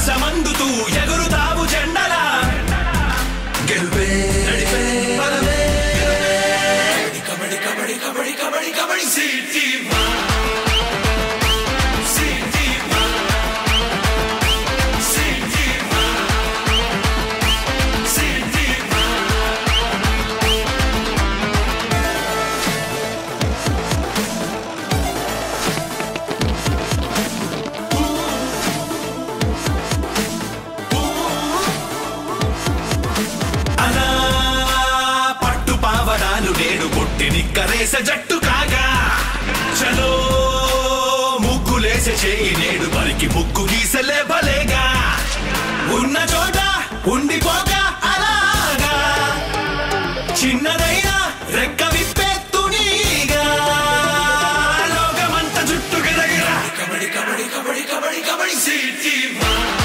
శ్వాసమందుతూ ఎగురుతావు జెండలా గెలుపే నడిపే బలమే గెలుపే. కబడ్డీ కబడ్డీ కబడ్డీ కబడ్డీ కబడ్డీ సిటీమా సిటీమా సిటీమా సిటీమా అలా పట్టు పావడాలు నేడు పుట్టి నిక్కరేస జట్టు కాగా చలో ముగ్గులేసే చేయి నేడు పరికి ముగ్గు గీసలే భలేగా ఉన్న చోట ఉండిపోగా అలాగా చిన్నదైనా రెక్క విప్పెత్తునీగా లోకమంత జుట్టు గెదగిరా కబడ్డీ కబడ్డీ కబడ్డీ కబడ్డీ కబడ్డీ సిటీ